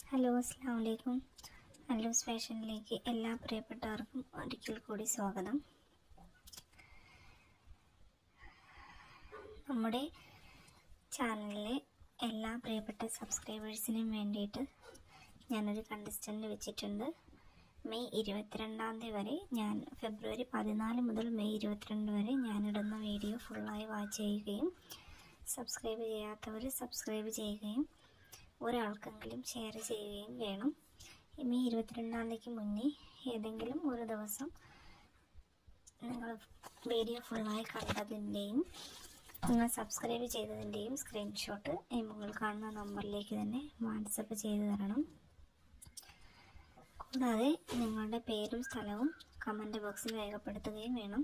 hello അസ്സാം വലൈക്കും അല്ലൂസ് ഫാഷനിലേക്ക് എല്ലാ പ്രിയപ്പെട്ടവർക്കും ഒരിക്കൽ കൂടി സ്വാഗതം നമ്മുടെ ചാനലിലെ എല്ലാ പ്രിയപ്പെട്ട സബ്സ്ക്രൈബേഴ്സിനും വേണ്ടിയിട്ട് ഞാനൊരു കണ്ടസ്റ്റൻ്റ് വെച്ചിട്ടുണ്ട് മെയ് ഇരുപത്തിരണ്ടാം തീയതി വരെ ഞാൻ ഫെബ്രുവരി പതിനാല് മുതൽ മെയ് ഇരുപത്തിരണ്ട് വരെ ഞാനിടുന്ന വീഡിയോ ഫുള്ളായി വാച്ച് ചെയ്യുകയും സബ്സ്ക്രൈബ് ചെയ്യാത്തവർ സബ്സ്ക്രൈബ് ചെയ്യുകയും ഒരാൾക്കെങ്കിലും ഷെയർ ചെയ്യുകയും വേണം ഈ മെയ് ഇരുപത്തിരണ്ടാം തീയതിക്ക് മുന്നേ ഏതെങ്കിലും ഒരു ദിവസം നിങ്ങൾ വീഡിയോ ഫുള്ളായി കണ്ടതിൻ്റെയും നിങ്ങൾ സബ്സ്ക്രൈബ് ചെയ്തതിൻ്റെയും സ്ക്രീൻഷോട്ട് ഈ മുകളിൽ കാണുന്ന നമ്പറിലേക്ക് തന്നെ വാട്സപ്പ് ചെയ്തു തരണം കൂടാതെ നിങ്ങളുടെ പേരും സ്ഥലവും കമൻറ്റ് ബോക്സിൽ രേഖപ്പെടുത്തുകയും വേണം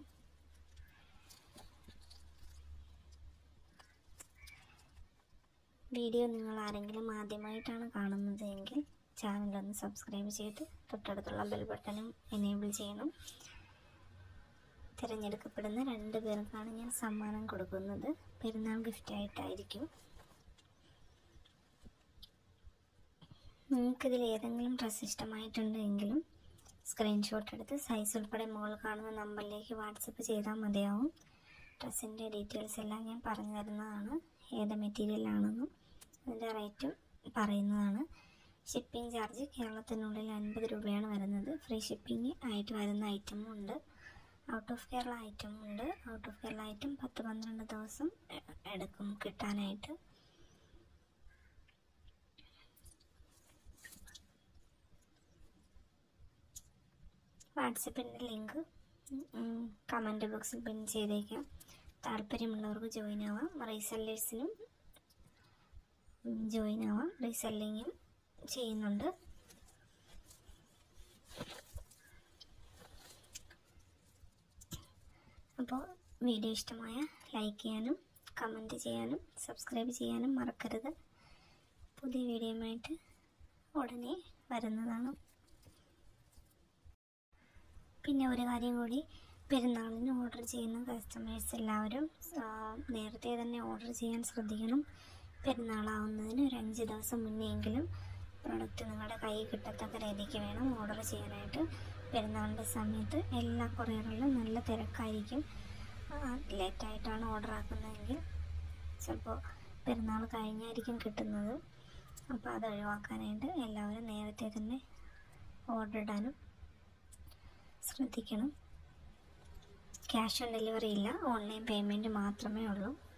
വീഡിയോ നിങ്ങൾ ആരെങ്കിലും ആദ്യമായിട്ടാണ് കാണുന്നത് എങ്കിൽ ചാനലൊന്ന് സബ്സ്ക്രൈബ് ചെയ്ത് തൊട്ടടുത്തുള്ള ബെൽ ബട്ടണും എനേബിൾ ചെയ്യണം തിരഞ്ഞെടുക്കപ്പെടുന്ന രണ്ട് പേർക്കാണ് ഞാൻ സമ്മാനം കൊടുക്കുന്നത് പെരുന്നാൾ ഗിഫ്റ്റായിട്ടായിരിക്കും നിങ്ങൾക്കിതിൽ ഏതെങ്കിലും ഡ്രസ്സ് ഇഷ്ടമായിട്ടുണ്ടെങ്കിലും സ്ക്രീൻഷോട്ട് എടുത്ത് സൈസ് ഉൾപ്പെടെ മുകളിൽ കാണുന്ന നമ്പറിലേക്ക് വാട്സപ്പ് ചെയ്താൽ മതിയാവും ഡ്രസ്സിൻ്റെ ഡീറ്റെയിൽസ് എല്ലാം ഞാൻ പറഞ്ഞു തരുന്നതാണ് ഏത് മെറ്റീരിയൽ ആണെന്നും അതിൻ്റെ റേറ്റും പറയുന്നതാണ് ഷിപ്പിംഗ് ചാർജ് കേരളത്തിനുള്ളിൽ അൻപത് രൂപയാണ് വരുന്നത് ഫ്രീ ഷിപ്പിംഗ് ആയിട്ട് വരുന്ന ഐറ്റമും ഉണ്ട് ഔട്ട് ഓഫ് കേരള ഐറ്റമും ഉണ്ട് ഔട്ട് ഓഫ് കേരള ഐറ്റം പത്ത് പന്ത്രണ്ട് ദിവസം എ- എടുക്കും കിട്ടാനായിട്ട് വാട്സപ്പിൻ്റെ ലിങ്ക് കമൻറ്റ് ബോക്സിൽ പിൻ ചെയ്തേക്കാം താല്പര്യമുള്ളവർക്ക് ജോയിൻ ആവാം റീസെല്ലേഴ്സിനും ജോയിൻ ആവാം റീസെല്ലിങ്ങും ചെയ്യുന്നുണ്ട് അപ്പോൾ വീഡിയോ ഇഷ്ടമായ ലൈക്ക് ചെയ്യാനും കമൻറ്റ് ചെയ്യാനും സബ്സ്ക്രൈബ് ചെയ്യാനും മറക്കരുത് പുതിയ വീഡിയോയുമായിട്ട് ഉടനെ വരുന്നതാണ് പിന്നെ ഒരു കാര്യം കൂടി പെരുന്നാളിന് ഓർഡർ ചെയ്യുന്ന കസ്റ്റമേഴ്സ് എല്ലാവരും ആ, നേരത്തെ തന്നെ ഓർഡർ ചെയ്യാൻ ശ്രദ്ധിക്കണം പെരുന്നാളാവുന്നതിന് ഒരു അഞ്ച് ദിവസം മുന്നെയെങ്കിലും പ്രൊഡക്റ്റ് നിങ്ങളുടെ കയ്യിൽ കിട്ടത്തക്ക രീതിക്ക് വേണം ഓർഡർ ചെയ്യാനായിട്ട് പെരുന്നാളിൻ്റെ സമയത്ത് എല്ലാ കൊറിയറിലും നല്ല തിരക്കായിരിക്കും ലേറ്റായിട്ടാണ് ഓർഡർ ആക്കുന്നതെങ്കിൽ ചിലപ്പോൾ പെരുന്നാൾ കഴിഞ്ഞായിരിക്കും കിട്ടുന്നത് അപ്പോൾ അത് ഒഴിവാക്കാനായിട്ട് എല്ലാവരും നേരത്തെ തന്നെ ഓർഡർ ഇടാനും ശ്രദ്ധിക്കണം ക്യാഷ് ഓൺ ഡെലിവറി ഇല്ല ഓൺലൈൻ പേയ്മെൻറ്റ് മാത്രമേ ഉള്ളൂ